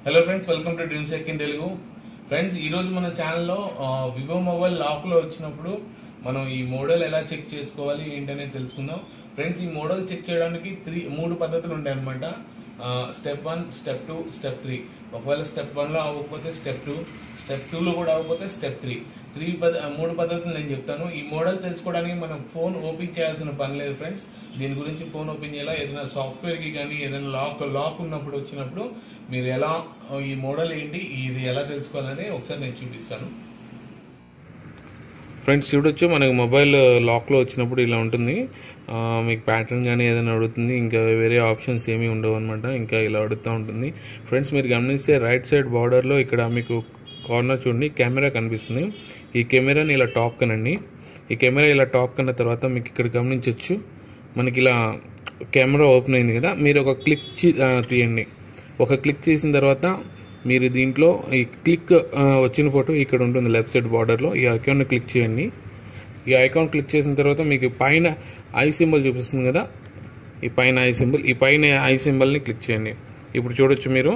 hello friends welcome to dream sec in Telugu friends ఈ రోజు మన ఛానల్లో వివో మొబైల్ లాక్ లో వచ్చినప్పుడు మనం ఈ మోడల్ ఎలా చెక్ చేసుకోవాలి ఏంటనేది తెలుసుకుందాం ఫ్రెండ్స్ ఈ మోడల్ చెక్ చేయడానికి త్రీ మూడు పద్ధతులు ఉంటాయి అనమాట step one step two step three ఒకవేళ స్టెప్ వన్ లో అవ్వకపోతే స్టెప్ టూ స్టెప్ టూ లో కూడా అవ్వకపోతే స్టెప్ త్రీ త్రీ పద మూడు పద్ధతులు నేను చెప్తాను ఈ మోడల్ తెలుసుకోవడానికి మనం ఫోన్ ఓపెన్ చేయాల్సిన పని లేదు ఫ్రెండ్స్ దీని గురించి ఫోన్ ఓపెన్ చేయాలా ఏదైనా సాఫ్ట్వేర్ కి కానీ ఏదైనా లాక్ లాక్ ఉన్నప్పుడు వచ్చినప్పుడు మీరు ఎలా ఈ మోడల్ ఏంటి ఇది ఎలా తెలుసుకోవాలని ఒకసారి నేను చూపిస్తాను ఫ్రెండ్స్ చూడొచ్చు మనకు మొబైల్ లాక్లో వచ్చినప్పుడు ఇలా ఉంటుంది ఆ, మీకు ప్యాటర్న్ కానీ ఏదైనా అడుగుతుంది ఇంకా వేరే ఆప్షన్స్ ఏమీ ఉండవు అనమాట ఇంకా ఇలా అడుగుతూ ఉంటుంది ఫ్రెండ్స్ మీరు గమనిస్తే రైట్ సైడ్ బార్డర్లో ఇక్కడ మీకు కార్నర్ చూడండి కెమెరా కనిపిస్తుంది ఈ కెమెరాని ఇలా టాప్ కనండి ఈ కెమెరా ఇలా టాప్ కన్న తర్వాత మీకు ఇక్కడ గమనించవచ్చు మనకి ఇలా కెమెరా ఓపెన్ అయింది కదా మీరు ఒక క్లిక్ చే- ఆ, తీయండి ఒక క్లిక్ చేసిన తర్వాత మీరు దీంట్లో ఈ క్లిక్ ఆ, వచ్చిన ఫోటో ఇక్కడ ఉంటుంది లెఫ్ట్ సైడ్ బార్డర్లో ఈ ఐకాన్ క్లిక్ చేయండి ఈ ఐకాన్ క్లిక్ చేసిన తర్వాత మీకు పైన ఐ సింబల్ చూపిస్తుంది కదా ఈ పైన ఐ సింబల్ ఈ పైన ఐ సింబల్ని క్లిక్ చేయండి ఇప్పుడు చూడొచ్చు మీరు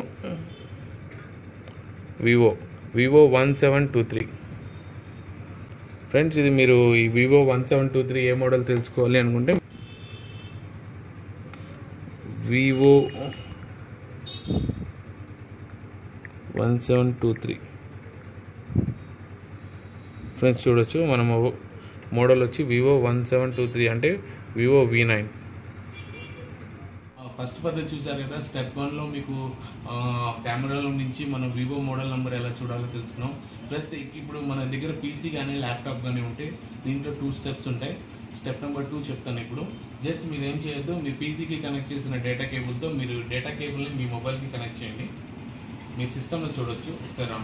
Vivo Vivo one seven two three friends ఇది మీరు ఈ Vivo one seven two three A model తెలుసుకోవాలి అనుకుంటే Vivo one seven two three friends చూడొచ్చు మన మొ- మోడల్ వచ్చి Vivo one seven two three అంటే వివో వి నైన్ ఫస్ట్ పద్ధతి చూసారు కదా స్టెప్ వన్ లో మీకు ఆ, కెమెరాలో నుంచి మనం వివో మోడల్ నెంబర్ ఎలా చూడాలో తెలుసుకున్నాం ప్లస్ ఇప్పుడు మన దగ్గర పీసీ కానీ ల్యాప్టాప్ కానీ ఉంటే దీంట్లో టూ స్టెప్స్ ఉంటాయి స్టెప్ నెంబర్ టూ చెప్తాను ఇప్పుడు జస్ట్ మీరు ఏం చేయొద్దు మీ పీసీకి కనెక్ట్ చేసిన డేటా కేబుల్తో మీరు డేటా కేబుల్ని మీ మొబైల్కి కనెక్ట్ చేయండి మీ సిస్టంలో చూడొచ్చు ఒకసారి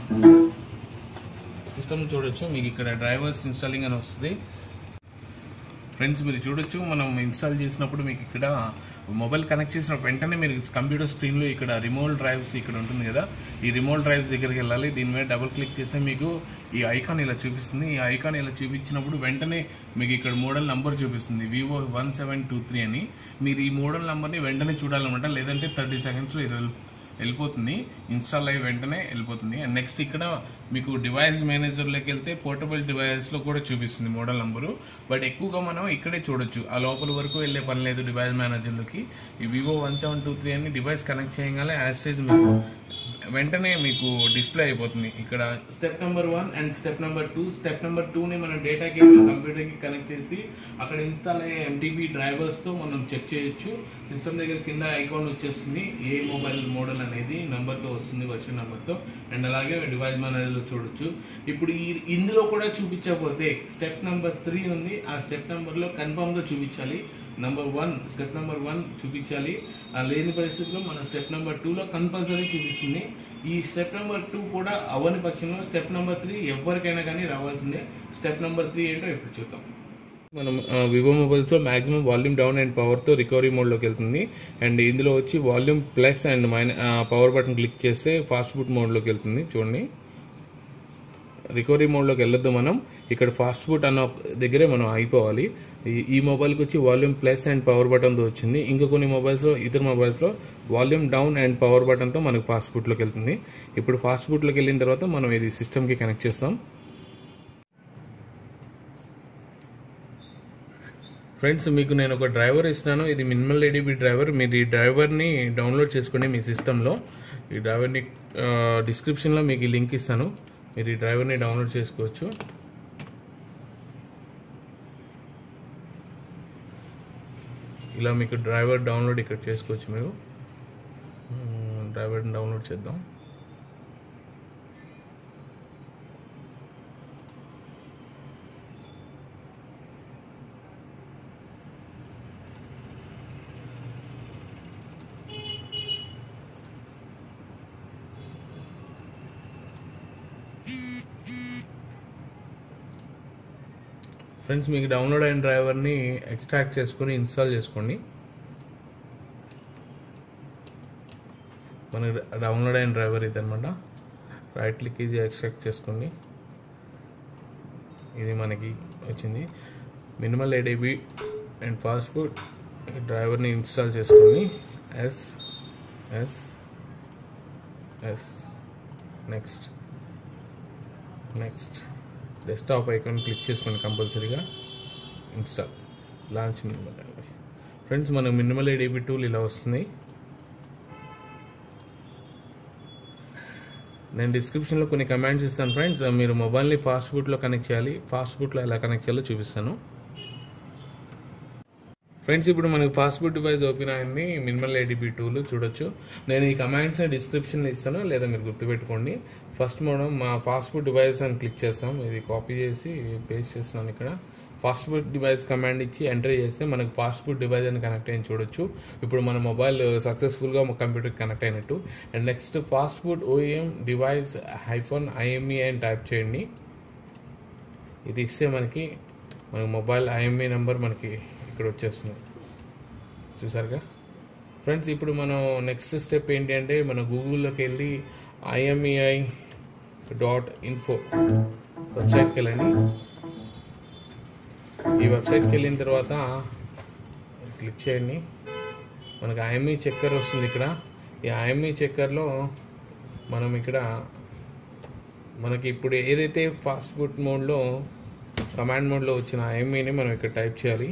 సిస్టమ్ చూడొచ్చు మీకు ఇక్కడ డ్రైవర్స్ ఇన్స్టాలింగ్ అని వస్తుంది ఫ్రెండ్స్ మీరు చూడొచ్చు మనం ఇన్స్టాల్ చేసినప్పుడు మీకు ఇక్కడ మొబైల్ కనెక్ట్ చేసిన వెంటనే మీరు కంప్యూటర్ స్క్రీన్లో ఇక్కడ రిమోట్ డ్రైవ్స్ ఇక్కడ ఉంటుంది కదా ఈ రిమోట్ డ్రైవ్స్ దగ్గరికి వెళ్ళాలి దీని మీద డబుల్ క్లిక్ చేస్తే మీకు ఈ ఐకాన్ ఇలా చూపిస్తుంది ఈ ఐకాన్ ఇలా చూపించినప్పుడు వెంటనే మీకు ఇక్కడ మోడల్ నంబర్ చూపిస్తుంది Vivo one seven two three అని మీరు ఈ మోడల్ నంబర్ని వెంటనే చూడాలన్నమాట లేదంటే థర్టీ సెకండ్స్లో ఇది వెళ్ళి- వెళ్ళిపోతుంది ఇన్స్టాల్ అయ్యి వెంటనే వెళ్ళిపోతుంది అండ్ నెక్స్ట్ ఇక్కడ మీకు డివైస్ మేనేజర్లోకి వెళ్తే పోర్టబుల్ డివైస్లో కూడా చూపిస్తుంది మోడల్ నంబరు బట్ ఎక్కువగా మనం ఇక్కడే చూడొచ్చు ఆ లోపల వరకు వెళ్ళే పని లేదు డివైస్ మేనేజర్లోకి ఈ Vivo one seven two three అని డివైస్ కనెక్ట్ చేయగానే యాస్టేజ్ మీకు వెంటనే మీకు డిస్ప్లే అయిపోతుంది ఇక్కడ step number one and step number two step number టూని మనం డేటా కేబుల్ కంప్యూటర్కి కనెక్ట్ చేసి అక్కడ ఇన్స్టాల్ అయ్యే ఎంటీబీ డ్రైవర్స్తో మనం చెక్ చేయొచ్చు సిస్టమ్ దగ్గర కింద ఐకాన్ వచ్చేస్తుంది ఏ మొబైల్ మోడల్ అనేది నెంబర్తో వస్తుంది వర్షన్ నెంబర్తో అండ్ అలాగే డివైస్ మేనేజర్లో చూడొచ్చు ఇప్పుడు ఈ ఇందులో కూడా చూపించకపోతే స్టెప్ నెంబర్ త్రీ ఉంది ఆ స్టెప్ నెంబర్లో కన్ఫామ్గా చూపించాలి number one step number one చూపించాలి ఆ లేని పరిస్థితిలో మన స్టెప్ నెంబర్ టూలో కంపల్సరీ చూపిస్తుంది ఈ స్టెప్ నెంబర్ టూ కూడా అవ్వని పక్షంలో స్టెప్ నెంబర్ త్రీ ఎవరికైనా కానీ రావాల్సిందే స్టెప్ నెంబర్ త్రీ ఏంటో ఇప్పుడు చూద్దాం మనం వివో మొబైల్స్లో మాక్సిమం వాల్యూమ్ డౌన్ అండ్ పవర్తో రికవరీ మోడ్లోకి వెళ్తుంది అండ్ ఇందులో వచ్చి వాల్యూమ్ ప్లస్ అండ్ మైన పవర్ బటన్ క్లిక్ చేస్తే ఫాస్ట్ బూట్ మోడ్లోకి వెళ్తుంది చూడండి రికవరీ మోడ్లోకి వెళ్ళొద్దు మనం ఇక్కడ ఫాస్ట్ బూట్ అన్న దగ్గరే మనం అయిపోవాలి ఈ- ఈ మొబైల్కి వచ్చి వాల్యూమ్ ప్లస్ అండ్ పవర్ బటన్తో వచ్చింది ఇంకా కొన్ని మొబైల్స్లో ఇతర మొబైల్స్లో వాల్యూమ్ డౌన్ అండ్ పవర్ బటన్తో మనకు ఫాస్ట్ బూట్లోకి వెళ్తుంది ఇప్పుడు ఫాస్ట్ బూట్లోకి వెళ్ళిన తర్వాత మనం ఇది సిస్టమ్కి కనెక్ట్ చేస్తాం ఫ్రెండ్స్ మీకు నేను ఒక డ్రైవర్ ఇస్తున్నాను ఇది మినిమల్ ఏడీబీ డ్రైవర్ మీరు ఈ డ్రైవర్ని డౌన్లోడ్ చేసుకోండి మీ సిస్టంలో ఈ డ్రైవర్ని డిస్క్రిప్షన్లో మీకు ఈ లింక్ ఇస్తాను మీరు ఈ డ్రైవర్ని డౌన్లోడ్ చేసుకోవచ్చు ఇలా మీకు డ్రైవర్ డౌన్లోడ్ ఇక్కడ చేసుకోవచ్చు మీరు మ్మ్, డ్రైవర్ని డౌన్లోడ్ చేద్దాం ఫ్రెండ్స్ మీకు డౌన్లోడ్ అయిన డ్రైవర్ని ఎక్స్ట్రాక్ట్ చేసుకొని ఇన్స్టాల్ చేసుకోండి మనకి డౌన్లోడ్ అయిన డ్రైవర్ ఇది అనమాట రైట్ క్లిక్ ఇది ఎక్స్ట్రాక్ట్ చేసుకోండి ఇది మనకి వచ్చింది మినిమల్ ఏడీబీ అండ్ పాస్పోర్ట్ డ్రైవర్ని ఇన్స్టాల్ చేసుకొని yes yes yes next next desktop icon click చేసుకోండి కంపల్సరీగా ఇన్స్టాల్ లాంచ్ మినిమల్ ఫ్రెండ్స్ మన మినిమల్ ఏడీబీ టూల్ ఇలా వస్తుంది నేను డిస్క్రిప్షన్లో కొన్ని కమాండ్స్ ఇస్తాను ఫ్రెండ్స్ మీరు మొబైల్ని ఫాస్ట్ బూట్లో కనెక్ట్ చేయాలి ఫాస్ట్ బూట్లో ఎలా కనెక్ట్ చేయాలో చూపిస్తాను ఫ్రెండ్స్ ఇప్పుడు మనకి ఫాస్ట్ ఫుడ్ డివైస్ ఓపెన్ అయింది మినిమల్ ఏడీబీ టూలు చూడొచ్చు నేను ఈ కమాండ్స్ డిస్క్రిప్షన్లో ఇస్తాను లేదా మీరు గుర్తుపెట్టుకోండి ఫస్ట్ మనం మా ఫాస్ట్ ఫుడ్ డివైస్ అని క్లిక్ చేస్తాం ఇది కాపీ చేసి పేస్ట్ చేస్తున్నాను ఇక్కడ ఫాస్ట్ ఫుడ్ డివైస్ కమాండ్ ఇచ్చి ఎంటర్ చేస్తే మనకు ఫాస్ట్ ఫుడ్ డివైస్ అని కనెక్ట్ అయ్యి చూడొచ్చు ఇప్పుడు మన మొబైల్ సక్సెస్ఫుల్గా మా కంప్యూటర్కి కనెక్ట్ అయినట్టు and next fast boot OEM device iPhone IME అని టైప్ చేయండి ఇది ఇస్తే మనకి మన మొబైల్ ఐఎంఈ నెంబర్ మనకి ఇక్కడ వచ్చేస్తుంది చూసారుగా ఫ్రెండ్స్ ఇప్పుడు మనం నెక్స్ట్ స్టెప్ ఏంటి అంటే మన గూగుల్లోకి వెళ్ళి ఐఎంఈఐ డాట్ ఇన్ఫో వెబ్సైట్కి వెళ్ళండి ఈ వెబ్సైట్కి వెళ్ళిన తర్వాత క్లిక్ చేయండి మనకి ఐఎంఈ చెక్కర్ వస్తుంది ఇక్కడ ఈ ఐఎంఈ చెక్కర్లో మనం ఇక్కడ మనకి ఇప్పుడు ఏదైతే ఫాస్ట్ ఫుడ్ మోడ్లో కమాండ్ మోడ్లో వచ్చిన ఐఎంఈని మనం ఇక్కడ టైప్ చేయాలి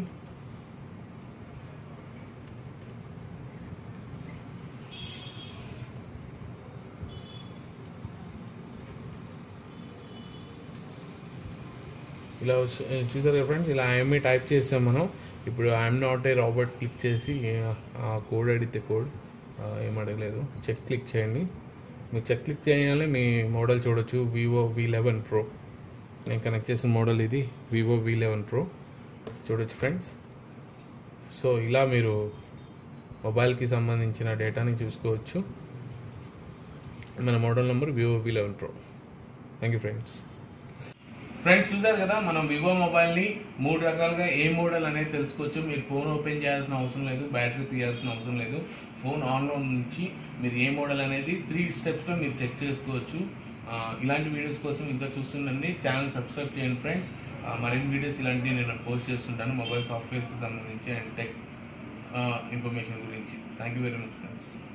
ఇలా వస్తు- చూసారు కదా ఫ్రెండ్స్ ఇలా ఐఎంఈ టైప్ చేసాం మనం ఇప్పుడు I'm not a robot click చేసి ఆ కోడ్ అడిగితే కోడ్ ఏం అడగలేదు చెక్ క్లిక్ చేయండి మీరు చెక్ క్లిక్ చేయగానే మీ మోడల్ చూడొచ్చు వివో వి లెవెన్ ప్రో నేను కనెక్ట్ చేసిన మోడల్ ఇది వివో వి లెవెన్ ప్రో చూడొచ్చు ఫ్రెండ్స్ సో ఇలా మీరు మొబైల్కి సంబంధించిన డేటాని చూసుకోవచ్చు మన model number Vivo V eleven pro thank you friends friends చూసారు కదా మనం వివో మొబైల్ని మూడు రకాలుగా ఏ మోడల్ అనేది తెలుసుకోవచ్చు మీరు ఫోన్ ఓపెన్ చేయాల్సిన అవసరం లేదు బ్యాటరీ తీయాల్సిన అవసరం లేదు ఫోన్ ఆన్లో నుంచి మీరు ఏ మోడల్ అనేది త్రీ స్టెప్స్లో మీరు చెక్ చేసుకోవచ్చు ఆ, ఇలాంటి వీడియోస్ కోసం ఇంకా చూస్తుండండి ఛానల్ సబ్స్క్రైబ్ చేయండి ఫ్రెండ్స్ మరిన్ని వీడియోస్ ఇలాంటివి నేను పోస్ట్ చేస్తుంటాను మొబైల్ సాఫ్ట్వేర్కి సంబంధించి అండ్ టెక్ ఇన్ఫర్మేషన్ గురించి thank you very much friends